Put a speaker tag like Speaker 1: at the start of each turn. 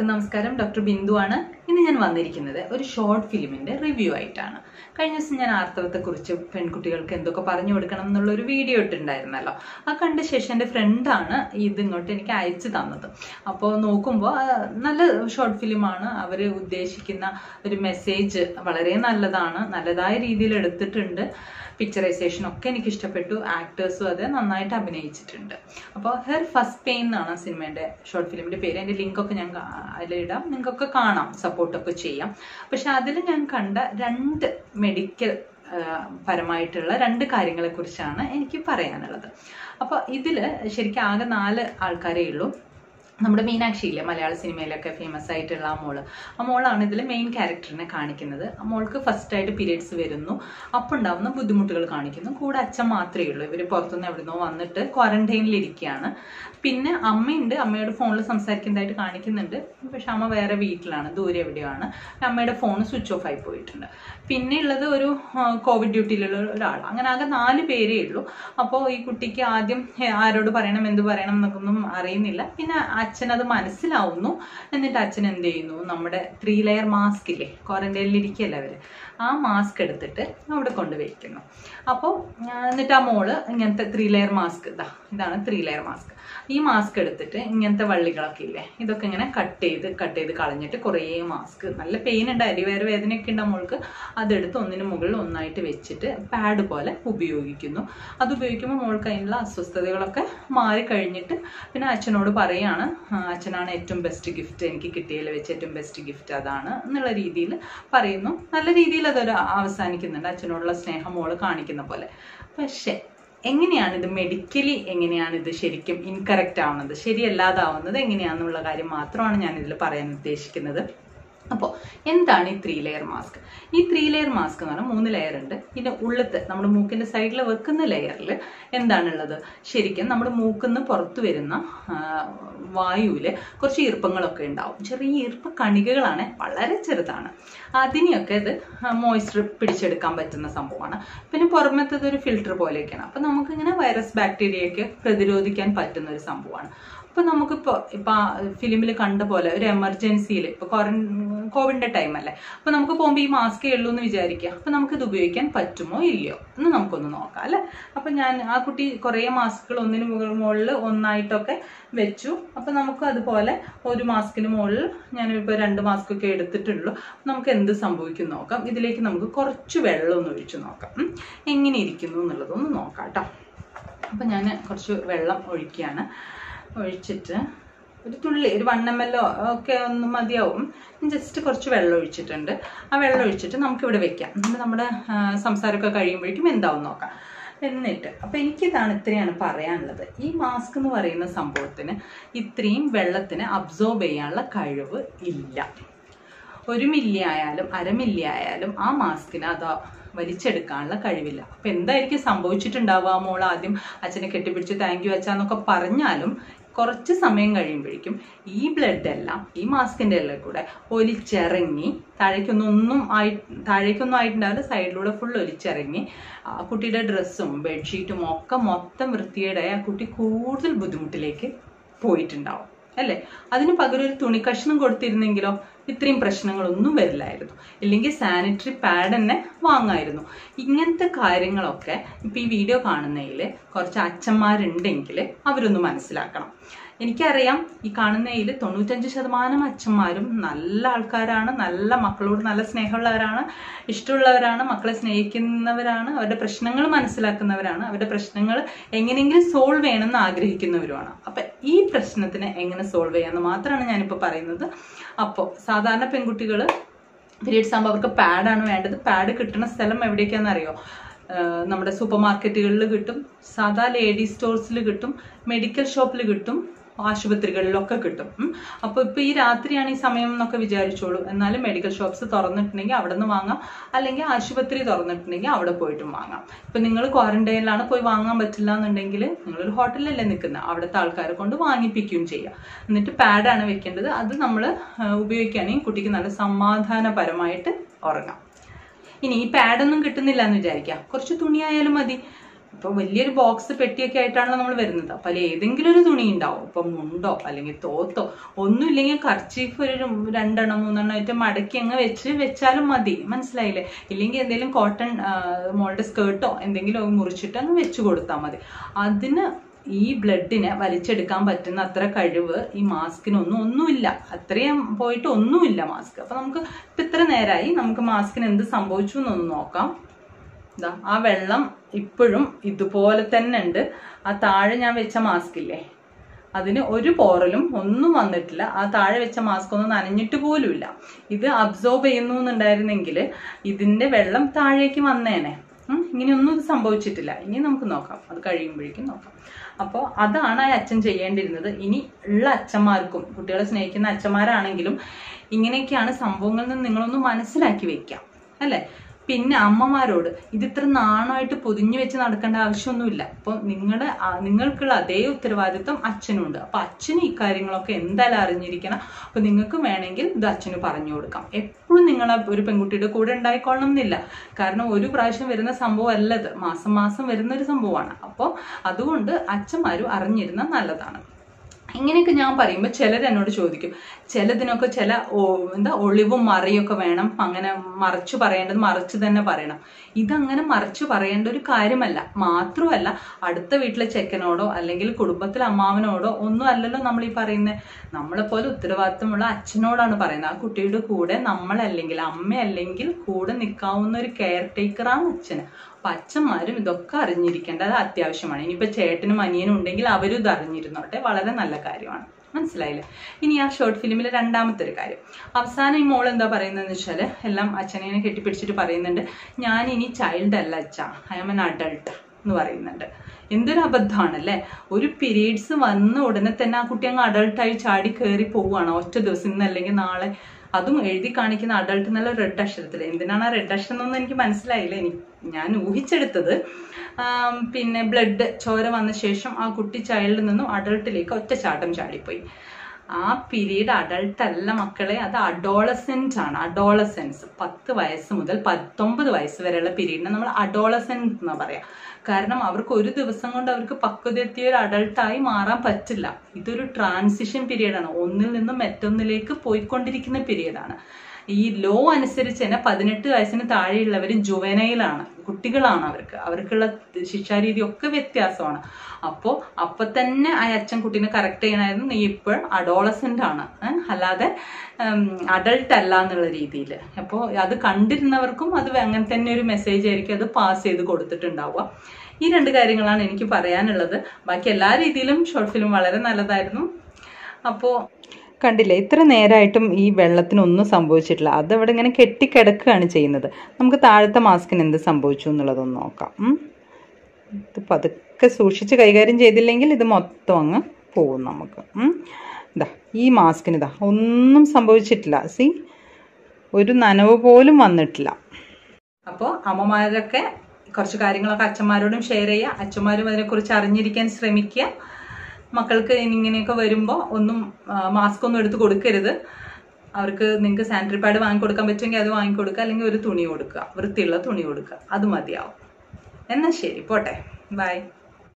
Speaker 1: എല്ലാവർക്കും നമസ്കാരം ഡോക്ടർ ബിന്ദു ആണ് ഇന്ന് ഞാൻ വന്നിരിക്കുന്നത് ഒരു ഷോർട്ട് ഫിലിമിന്റെ റിവ്യൂ ആയിട്ടാണ് കഴിഞ്ഞ ദിവസം ഞാൻ ആർത്തവത്തെക്കുറിച്ച് പെൺകുട്ടികൾക്ക് എന്തൊക്കെ പറഞ്ഞു കൊടുക്കണം എന്നുള്ള ഒരു വീഡിയോ ഇട്ടുണ്ടായിരുന്നല്ലോ ആ കണ്ട ശേഷം എൻ്റെ ഫ്രണ്ടാണ് ഇത് ഇങ്ങോട്ട് എനിക്ക് അയച്ചു തന്നത് അപ്പോൾ നോക്കുമ്പോൾ നല്ല ഷോർട്ട് ഫിലിമാണ് അവർ ഉദ്ദേശിക്കുന്ന ഒരു മെസ്സേജ് വളരെ നല്ലതാണ് നല്ലതായ രീതിയിൽ എടുത്തിട്ടുണ്ട് പിക്ചറൈസേഷൻ ഒക്കെ എനിക്ക് ഇഷ്ടപ്പെട്ടു ആക്ടേഴ്സും അത് നന്നായിട്ട് അഭിനയിച്ചിട്ടുണ്ട് അപ്പോൾ ഹെർ ഫസ്റ്റ് പെയിൻ എന്നാണ് സിനിമയുടെ ഷോർട്ട് ഫിലിമിന്റെ പേര് അതിന്റെ ലിങ്ക് ഒക്കെ ഞാൻ കാ- അതിലിടാം നിങ്ങൾക്കൊക്കെ കാണാം സപ്പോർട്ടൊക്കെ ചെയ്യാം പക്ഷെ അതിൽ ഞാൻ കണ്ട രണ്ട് മെഡിക്കൽ പരമായിട്ടുള്ള രണ്ട് കാര്യങ്ങളെ കുറിച്ചാണ് എനിക്ക് പറയാനുള്ളത് അപ്പോൾ ഇതിൽ ശരിക്കും ആകെ നാല് ആൾക്കാരേ ഉള്ളൂ നമ്മുടെ മീനാക്ഷി ഇല്ലേ മലയാള സിനിമയിലൊക്കെ ഫേമസ് ആയിട്ടുള്ള ആ മോള് ആ മോളാണ് ഇതിൽ മെയിൻ ക്യാരക്ടറിനെ കാണിക്കുന്നത് ആ മോൾക്ക് ഫസ്റ്റ് ആയിട്ട് പീരിയഡ്സ് വരുന്നു അപ്പോൾ ഉണ്ടാവുന്ന ബുദ്ധിമുട്ടുകൾ കാണിക്കുന്നു കൂടെ അച്ഛൻ മാത്രമേ ഉള്ളൂ ഇവർ പുറത്തുനിന്ന് എവിടുന്നോ വന്നിട്ട് ക്വാറന്റൈനിൽ ഇരിക്കുകയാണ് പിന്നെ അമ്മയുണ്ട് അമ്മയോട് ഫോണിൽ സംസാരിക്കുന്നതായിട്ട് കാണിക്കുന്നുണ്ട് പക്ഷെ അമ്മ വേറെ വീട്ടിലാണ് ദൂരെ എവിടെയാണ് അമ്മയുടെ ഫോൺ സ്വിച്ച് ഓഫ് ആയി പോയിട്ടുണ്ട് പിന്നെ ഉള്ളത് ഒരു കോവിഡ് ഡ്യൂട്ടിയിലുള്ള ഒരാൾ അങ്ങനെ ആകെ നാല് പേരേ ഉള്ളൂ അപ്പോൾ ഈ കുട്ടിക്ക് ആദ്യം ഹേ, ആരോട് പറയണം എന്ത് പറയണം എന്നൊന്നും അറിയുന്നില്ല പിന്നെ അച്ഛൻ അത് മനസ്സിലാവുന്നു എന്നിട്ട് അച്ഛൻ എന്ത് ചെയ്യുന്നു നമ്മുടെ ത്രീ ലെയർ മാസ്ക് ഇല്ലേ ക്വാറന്റൈനിൽ ഇരിക്കുകയല്ലേ അവര് ആ മാസ്ക് എടുത്തിട്ട് അവിടെ കൊണ്ട് വയ്ക്കുന്നു അപ്പോൾ എന്നിട്ട് ആ മോള് ഇങ്ങനത്തെ ത്രീ ലെയർ മാസ്ക് ഇതാ ഇതാണ് ത്രീ ലെയർ മാസ്ക് ഈ മാസ്ക് എടുത്തിട്ട് ഇങ്ങനത്തെ വള്ളികളൊക്കെ ഇല്ലേ ഇതൊക്കെ ഇങ്ങനെ കട്ട് ചെയ്ത് കട്ട് ചെയ്ത് കളഞ്ഞിട്ട് കുറേ മാസ്ക് നല്ല പെയിൻ ഉണ്ട് അരിവേറെ വേദനയൊക്കെ ഉണ്ട് നമ്മൾക്ക് അതെടുത്ത് ഒന്നിന് മുകളിൽ ഒന്നായിട്ട് വെച്ചിട്ട് പാഡ് പോലെ ഉപയോഗിക്കുന്നു അത് ഉപയോഗിക്കുമ്പോൾ മോൾക്ക് അതിനുള്ള അസ്വസ്ഥതകളൊക്കെ മാറി കഴിഞ്ഞിട്ട് പിന്നെ അച്ഛനോട് പറയാണ് "ആ, അച്ഛനാണ് ഏറ്റവും ബെസ്റ്റ് ഗിഫ്റ്റ് എനിക്ക് കിട്ടിയതിൽ വെച്ച് ഏറ്റവും ബെസ്റ്റ് ഗിഫ്റ്റ് അതാണ് എന്നുള്ള രീതിയിൽ പറയുന്നു നല്ല രീതിയിൽ അതൊരു അവസാനിക്കുന്നുണ്ട് അച്ഛനോടുള്ള സ്നേഹം മോള് കാണിക്കുന്ന പോലെ പക്ഷേ എങ്ങനെയാണ് ഇത് മെഡിക്കലി എങ്ങനെയാണ് ഇത് ശരിക്കും ഇൻകറക്റ്റ് ആവുന്നത് ശരിയല്ലാതാവുന്നത് എങ്ങനെയാണെന്നുള്ള കാര്യം മാത്രമാണ് ഞാൻ ഇതിൽ പറയാൻ ഉദ്ദേശിക്കുന്നത് അപ്പോൾ എന്താണ് ഈ ത്രീ ലെയർ മാസ്ക് ഈ ത്രീ ലെയർ മാസ്ക് എന്ന് പറഞ്ഞാൽ മൂന്ന് ലെയർ ഉണ്ട് ഇതിന്റെ ഉള്ളത്തെ നമ്മുടെ മൂക്കിന്റെ സൈഡിൽ വെക്കുന്ന ലെയറിൽ എന്താണുള്ളത് ശരിക്കും നമ്മുടെ മൂക്കിന്ന് പുറത്തു വരുന്ന ആ, വായുവിൽ കുറച്ച് ഈർപ്പങ്ങളൊക്കെ ഉണ്ടാവും ചെറിയ ഈർപ്പ കണികകളാണ് വളരെ ചെറുതാണ് അതിനെയൊക്കെ ഇത് മോയ്സ്ചർ പിടിച്ചെടുക്കാൻ പറ്റുന്ന സംഭവമാണ് പിന്നെ പുറമത്തത് ഒരു ഫിൽറ്റർ പോലെയൊക്കെയാണ് അപ്പം നമുക്കിങ്ങനെ വൈറസ് ബാക്ടീരിയയൊക്കെ പ്രതിരോധിക്കാൻ പറ്റുന്ന ഒരു സംഭവമാണ് ഇപ്പൊ നമുക്കിപ്പോ ഇപ്പൊ ഫിലിമിൽ കണ്ട പോലെ ഒരു എമർജൻസിയിൽ ഇപ്പൊ കോവിഡിന്റെ ടൈം അല്ലേ അപ്പൊ നമുക്ക് പോകുമ്പോൾ ഈ മാസ്കേ ഉള്ളൂ എന്ന് വിചാരിക്കുക അപ്പൊ നമുക്ക് ഇത് ഉപയോഗിക്കാൻ പറ്റുമോ ഇല്ലയോ എന്ന് നമുക്കൊന്ന് നോക്കാം അല്ലെ അപ്പൊ ഞാൻ ആ കുട്ടി കുറേ മാസ്കുകൾ ഒന്നിന് മുകൾ- മുകളിൽ ഒന്നായിട്ടൊക്കെ വെച്ചു അപ്പൊ നമുക്ക് അതുപോലെ ഒരു മാസ്കിന് മുകളിൽ ഞാനിപ്പോ രണ്ട് മാസ്ക് ഒക്കെ എടുത്തിട്ടുള്ളൂ നമുക്ക് എന്ത് സംഭവിക്കും നോക്കാം ഇതിലേക്ക് നമുക്ക് കുറച്ച് വെള്ളം ഒന്ന് ഒഴിച്ചു നോക്കാം ഉം. എങ്ങനെ ഇരിക്കുന്നു എന്നുള്ളതൊന്ന് നോക്കാം കേട്ടോ അപ്പൊ ഞാൻ കുറച്ച് വെള്ളം ഒഴിക്കുകയാണ് ഒഴിച്ചിട്ട് ഒരു തുള്ളി ഒരു വൺ എം എല്ലോ ഒക്കെ ഒന്ന് മതിയാവും ജസ്റ്റ് കുറച്ച് വെള്ളം ഒഴിച്ചിട്ടുണ്ട് ആ വെള്ളം ഒഴിച്ചിട്ട് നമുക്കിവിടെ വെക്കാം എന്നിട്ട് നമ്മുടെ ആ, സംസാരമൊക്കെ കഴിയുമ്പോഴേക്കും എന്താവും നോക്കാം എന്നിട്ട് അപ്പൊ എനിക്കിതാണ് ഇത്രയാണ് പറയാനുള്ളത് ഈ മാസ്ക് എന്ന് പറയുന്ന സംഭവത്തിന് ഇത്രയും വെള്ളത്തിന് അബ്സോർബ് ചെയ്യാനുള്ള കഴിവ് ഇല്ല ഒരു മില്ലി ആയാലും അര മില്ലി ആയാലും ആ മാസ്കിന് അത് വലിച്ചെടുക്കാനുള്ള കഴിവില്ല അപ്പൊ എന്തായിരിക്കും സംഭവിച്ചിട്ടുണ്ടാവുക ആ മോൾ ആദ്യം അച്ഛനെ കെട്ടിപ്പിടിച്ച് താങ്ക് യു അച്ഛാന്നൊക്കെ പറഞ്ഞാലും കുറച്ച് സമയം കഴിയുമ്പോഴേക്കും ഈ ബ്ലഡ് എല്ലാം ഈ മാസ്കിന്റെ എല്ലാം കൂടെ ഒലിച്ചിറങ്ങി താഴേക്കൊന്നും ഒന്നും ആയി താഴേക്കൊന്നും ആയിട്ടുണ്ടാവില്ല സൈഡിലൂടെ ഫുൾ ഒലിച്ചിറങ്ങി ആ കുട്ടിയുടെ ഡ്രസ്സും ബെഡ്ഷീറ്റും ഒക്കെ മൊത്തം വൃത്തിയുടെ ആ കുട്ടി കൂടുതൽ ബുദ്ധിമുട്ടിലേക്ക് പോയിട്ടുണ്ടാവും അല്ലേ അതിന് പകരം ഒരു തുണി കഷ്ണം കൊടുത്തിരുന്നെങ്കിലോ ഇത്രയും പ്രശ്നങ്ങളൊന്നും വരില്ലായിരുന്നു ഇല്ലെങ്കിൽ സാനിറ്ററി പാഡ് തന്നെ വാങ്ങായിരുന്നു ഇങ്ങനത്തെ കാര്യങ്ങളൊക്കെ ഇപ്പൊ ഈ വീഡിയോ കാണുന്നതിൽ കുറച്ച് അച്ഛന്മാരുണ്ടെങ്കിൽ അവരൊന്ന് മനസ്സിലാക്കണം എനിക്കറിയാം ഈ കാണുന്നതിൽ തൊണ്ണൂറ്റഞ്ച് ശതമാനം അച്ഛന്മാരും നല്ല ആൾക്കാരാണ് നല്ല മക്കളോട് നല്ല സ്നേഹമുള്ളവരാണ് ഇഷ്ടമുള്ളവരാണ് മക്കളെ സ്നേഹിക്കുന്നവരാണ് അവരുടെ പ്രശ്നങ്ങൾ മനസ്സിലാക്കുന്നവരാണ് അവരുടെ പ്രശ്നങ്ങൾ എങ്ങനെയെങ്കിലും സോൾവ് ചെയ്യണമെന്ന് ആഗ്രഹിക്കുന്നവരുമാണ് അപ്പൊ ഈ പ്രശ്നത്തിന് എങ്ങനെ സോൾവ് ചെയ്യാമെന്ന് മാത്രമാണ് ഞാനിപ്പോൾ പറയുന്നത് അപ്പോൾ സാധാരണ പെൺകുട്ടികൾ പീരീഡ്സ് ആകുമ്പോൾ അവർക്ക് പാഡാണ് വേണ്ടത് പാഡ് കിട്ടുന്ന സ്ഥലം എവിടേക്കാണെന്ന് അറിയോ ആഹ് നമ്മുടെ സൂപ്പർ മാർക്കറ്റുകളിൽ കിട്ടും സാധാ ലേഡി സ്റ്റോഴ്സിൽ കിട്ടും മെഡിക്കൽ ഷോപ്പിൽ കിട്ടും ആശുപത്രികളിലൊക്കെ കിട്ടും ഉം. അപ്പൊ ഇപ്പൊ ഈ രാത്രിയാണ് ഈ സമയം എന്നൊക്കെ വിചാരിച്ചോളൂ എന്നാലും മെഡിക്കൽ ഷോപ്സ് തുറന്നിട്ടുണ്ടെങ്കിൽ അവിടെ നിന്ന് വാങ്ങാം അല്ലെങ്കിൽ ആശുപത്രി തുറന്നിട്ടുണ്ടെങ്കിൽ അവിടെ പോയിട്ടും വാങ്ങാം ഇപ്പൊ നിങ്ങൾ ക്വാറന്റൈനിലാണ് പോയി വാങ്ങാൻ പറ്റില്ല എന്നുണ്ടെങ്കിൽ നിങ്ങളൊരു ഹോട്ടലിലല്ലേ നിൽക്കുന്നത് അവിടുത്തെ ആൾക്കാരെ കൊണ്ട് വാങ്ങിപ്പിക്കുകയും ചെയ്യാം എന്നിട്ട് പാഡാണ് വെക്കേണ്ടത് അത് നമ്മൾ ഉപയോഗിക്കുകയാണെങ്കിൽ കുട്ടിക്ക് നല്ല സമാധാനപരമായിട്ട് ഉറങ്ങാം ഇനി ഈ പാഡൊന്നും കിട്ടുന്നില്ല എന്ന് വിചാരിക്കാം കുറച്ച് തുണിയായാലും മതി ഇപ്പൊ വലിയൊരു ബോക്സ് പെട്ടിയൊക്കെ ആയിട്ടാണല്ലോ നമ്മൾ വരുന്നത് അപ്പൊ അതിൽ ഏതെങ്കിലും ഒരു തുണി ഉണ്ടാവും ഇപ്പൊ മുണ്ടോ അല്ലെങ്കിൽ തോത്തോ ഒന്നും ഇല്ലെങ്കിൽ കർച്ചീഫ് ഒരു രണ്ടെണ്ണം മൂന്നെണ്ണം ആയിട്ട് മടക്കി അങ്ങ് വെച്ച് വെച്ചാലും മതി മനസ്സിലായില്ലേ ഇല്ലെങ്കിൽ എന്തെങ്കിലും കോട്ടൺ മോളുടെ സ്കേർട്ടോ എന്തെങ്കിലും മുറിച്ചിട്ട് അങ്ങ് വെച്ച് കൊടുത്താൽ മതി അതിന് ഈ ബ്ലഡിനെ വലിച്ചെടുക്കാൻ പറ്റുന്ന അത്ര കഴിവ് ഈ മാസ്കിനൊന്നും ഒന്നുമില്ല അത്രയും പോയിട്ട് ഒന്നുമില്ല മാസ്ക് അപ്പൊ നമുക്ക് ഇപ്പൊ ഇത്ര നേരമായി നമുക്ക് മാസ്കിന് എന്ത് സംഭവിച്ചു എന്നൊന്ന് നോക്കാം ഇതാ ആ വെള്ളം ഇപ്പോഴും ഇതുപോലെ തന്നെ ഉണ്ട് ആ താഴെ ഞാൻ വെച്ച മാസ്ക് ഇല്ലേ അതിന് ഒരു പോറലും ഒന്നും വന്നിട്ടില്ല ആ താഴെ വെച്ച മാസ്ക് ഒന്നും നനഞ്ഞിട്ട് പോലുമില്ല ഇത് അബ്സോർബ് ചെയ്യുന്നു എന്നുണ്ടായിരുന്നെങ്കിൽ ഇതിന്റെ വെള്ളം താഴേക്ക് വന്നേനെ ഉം, ഇങ്ങനെയൊന്നും ഇത് സംഭവിച്ചിട്ടില്ല ഇനി നമുക്ക് നോക്കാം അത് കഴിയുമ്പോഴേക്കും നോക്കാം അപ്പോൾ അതാണ് ആ അച്ഛൻ ചെയ്യേണ്ടിയിരുന്നത് ഇനി ഉള്ള അച്ഛന്മാർക്കും കുട്ടികളെ സ്നേഹിക്കുന്ന അച്ഛന്മാരാണെങ്കിലും ഇങ്ങനെയൊക്കെയാണ് സംഭവങ്ങളിൽ നിന്ന് നിങ്ങളൊന്ന് മനസ്സിലാക്കി വെക്കാം അല്ലേ പിന്നെ അമ്മമാരോട് ഇത് ഇത്ര നാണമായിട്ട് പൊതിഞ്ഞു വെച്ച് നടക്കേണ്ട ആവശ്യമൊന്നുമില്ല അപ്പോൾ നിങ്ങളുടെ ആ- നിങ്ങൾക്കുള്ള അതേ ഉത്തരവാദിത്വം അച്ഛനുണ്ട് അപ്പൊ അച്ഛന് ഈ കാര്യങ്ങളൊക്കെ എന്തായാലും അറിഞ്ഞിരിക്കണം അപ്പൊ നിങ്ങൾക്ക് വേണമെങ്കിൽ ഇത് അച്ഛന് പറഞ്ഞു കൊടുക്കാം എപ്പോഴും നിങ്ങൾ ഒരു പെൺകുട്ടിയുടെ കൂടെ ഉണ്ടായിക്കൊള്ളണം എന്നില്ല കാരണം ഒരു പ്രാവശ്യം വരുന്ന സംഭവം അല്ലത് മാസം മാസം വരുന്ന ഒരു സംഭവമാണ് അപ്പോൾ അതുകൊണ്ട് അച്ഛന്മാരും അറിഞ്ഞിരുന്ന നല്ലതാണ് ഇങ്ങനെയൊക്കെ ഞാൻ പറയുമ്പോൾ ചിലർ എന്നോട് ചോദിക്കും ചിലതിനൊക്കെ ചില ഓ- എന്താ ഒളിവും മറയൊക്കെ വേണം അങ്ങനെ മറച്ചു പറയേണ്ടത് മറച്ചു തന്നെ പറയണം ഇതങ്ങനെ മറച്ചു പറയേണ്ട ഒരു കാര്യമല്ല മാത്രമല്ല അടുത്ത വീട്ടിലെ ചെക്കനോടോ അല്ലെങ്കിൽ കുടുംബത്തിലെ അമ്മാവനോടോ ഒന്നും അല്ലല്ലോ നമ്മൾ ഈ പറയുന്നത് നമ്മളെപ്പോലെ ഉത്തരവാദിത്തമുള്ള അച്ഛനോടാണ് പറയുന്നത് ആ കുട്ടിയുടെ കൂടെ നമ്മളല്ലെങ്കിൽ അമ്മ അല്ലെങ്കിൽ കൂടെ നിൽക്കാവുന്ന ഒരു കെയർ ടേക്കറാണ് അച്ഛന് അപ്പൊ അച്ഛന്മാരും ഇതൊക്കെ അറിഞ്ഞിരിക്കേണ്ടത് അത്യാവശ്യമാണ് ഇനിയിപ്പോ ചേട്ടനും അനിയനും ഉണ്ടെങ്കിൽ അവരും ഇത് അറിഞ്ഞിരുന്നോട്ടെ വളരെ നല്ല കാര്യമാണ് മനസ്സിലായില്ലേ ഇനി ആ ഷോർട്ട് ഫിലിമിലെ രണ്ടാമത്തെ ഒരു കാര്യം അവസാനം ഈ മോൾ എന്താ പറയുന്നതെന്ന് വെച്ചാൽ എല്ലാം അച്ഛനെ കെട്ടിപ്പിടിച്ചിട്ട് പറയുന്നുണ്ട് ഞാൻ ഇനി ചൈൽഡ് അല്ല അച്ഛ ഐ എം എൻ അഡൾട്ട് എന്ന് പറയുന്നുണ്ട് എന്തൊരു അബദ്ധമാണല്ലേ ഒരു പീരീഡ്സ് വന്ന ഉടനെ തന്നെ ആ കുട്ടി അങ്ങ് അഡൾട്ടായി ചാടി കയറി പോവുകയാണ് ഒറ്റ ദിവസം ഇന്നല്ലെങ്കിൽ നാളെ അതും എഴുതി കാണിക്കുന്ന അഡൾട്ട് എന്നുള്ള റെഡ് അക്ഷരത്തിൽ എന്തിനാണ് ആ റെഡ് അക്ഷരം എന്നൊന്നും എനിക്ക് മനസ്സിലായില്ല എനിക്ക് ഞാൻ ഊഹിച്ചെടുത്തത് ആം, പിന്നെ ബ്ലഡ് ചോര വന്ന ശേഷം ആ കുട്ടി ചൈൽഡിൽ നിന്നും അഡൾട്ടിലേക്ക് ഒറ്റ ചാട്ടം ചാടിപ്പോയി ആ പീരീഡ് അഡൾട്ട് അല്ല മക്കളെ അത് അഡോളസെന്റ് ആണ് അഡോളസെൻസ് പത്ത് വയസ്സ് മുതൽ പത്തൊമ്പത് വയസ്സ് വരെയുള്ള പീരീഡിനെ നമ്മൾ അഡോളസെന്റ് എന്നാ പറയാ കാരണം അവർക്ക് ഒരു ദിവസം കൊണ്ട് അവർക്ക് പക്വതെത്തിയ ഒരു അഡൾട്ടായി മാറാൻ പറ്റില്ല ഇതൊരു ട്രാൻസിഷൻ പീരീഡാണ് ഒന്നിൽ നിന്നും മറ്റൊന്നിലേക്ക് പോയിക്കൊണ്ടിരിക്കുന്ന പീരീഡാണ് ഈ ലോ അനുസരിച്ച് തന്നെ പതിനെട്ട് വയസ്സിന് താഴെയുള്ളവർ ജുവനയിലാണ് കുട്ടികളാണ് അവർക്ക് അവർക്കുള്ള ശിക്ഷാരീതി ഒക്കെ വ്യത്യാസമാണ് അപ്പോൾ അപ്പൊ തന്നെ ആ അച്ഛൻ കുട്ടീനെ കറക്റ്റ് ചെയ്യണമായിരുന്നു നീ ഇപ്പോൾ അഡോളസെന്റ് ആണ് ഏ? അല്ലാതെ അഡൾട്ട് അല്ല എന്നുള്ള രീതിയിൽ അപ്പോൾ അത് കണ്ടിരുന്നവർക്കും അത് അങ്ങനെ തന്നെ ഒരു മെസ്സേജ് ആയിരിക്കും അത് പാസ് ചെയ്ത് കൊടുത്തിട്ടുണ്ടാവുക ഈ രണ്ട് കാര്യങ്ങളാണ് എനിക്ക് പറയാനുള്ളത് ബാക്കി എല്ലാ രീതിയിലും ഷോർട്ട് ഫിലിം വളരെ നല്ലതായിരുന്നു അപ്പോൾ കണ്ടില്ലേ ഇത്ര നേരമായിട്ടും ഈ വെള്ളത്തിനൊന്നും സംഭവിച്ചിട്ടില്ല അത് അവിടെ ഇങ്ങനെ കെട്ടിക്കിടക്കുകയാണ് ചെയ്യുന്നത് നമുക്ക് താഴത്തെ മാസ്കിന് എന്ത് സംഭവിച്ചു എന്നുള്ളതൊന്ന് നോക്കാം ഉം. ഇത് പതുക്കെ സൂക്ഷിച്ച് കൈകാര്യം ചെയ്തില്ലെങ്കിൽ ഇത് മൊത്തം അങ്ങ് പോകും നമുക്ക് ഉം. ഇതാ ഈ മാസ്കിന് ഇതാ ഒന്നും സംഭവിച്ചിട്ടില്ല സി ഒരു നനവ് പോലും വന്നിട്ടില്ല അപ്പോൾ അമ്മമാരൊക്കെ കുറച്ച് കാര്യങ്ങളൊക്കെ അച്ഛന്മാരോടും ഷെയർ ചെയ്യുക അച്ഛന്മാരും അതിനെക്കുറിച്ച് അറിഞ്ഞിരിക്കാൻ ശ്രമിക്കുക മക്കൾക്ക് ഇനി ഇങ്ങനെയൊക്കെ വരുമ്പോൾ ഒന്നും മാസ്ക് ഒന്നും എടുത്ത് കൊടുക്കരുത് അവർക്ക് നിങ്ങൾക്ക് സാനിറ്ററി പാഡ് വാങ്ങിക്കൊടുക്കാൻ പറ്റുമെങ്കിൽ അത് വാങ്ങിക്കൊടുക്കുക അല്ലെങ്കിൽ ഒരു തുണി കൊടുക്കുക വൃത്തിയുള്ള തുണി കൊടുക്കുക അത് മതിയാവും എന്നാൽ ശരി പോട്ടെ ബൈ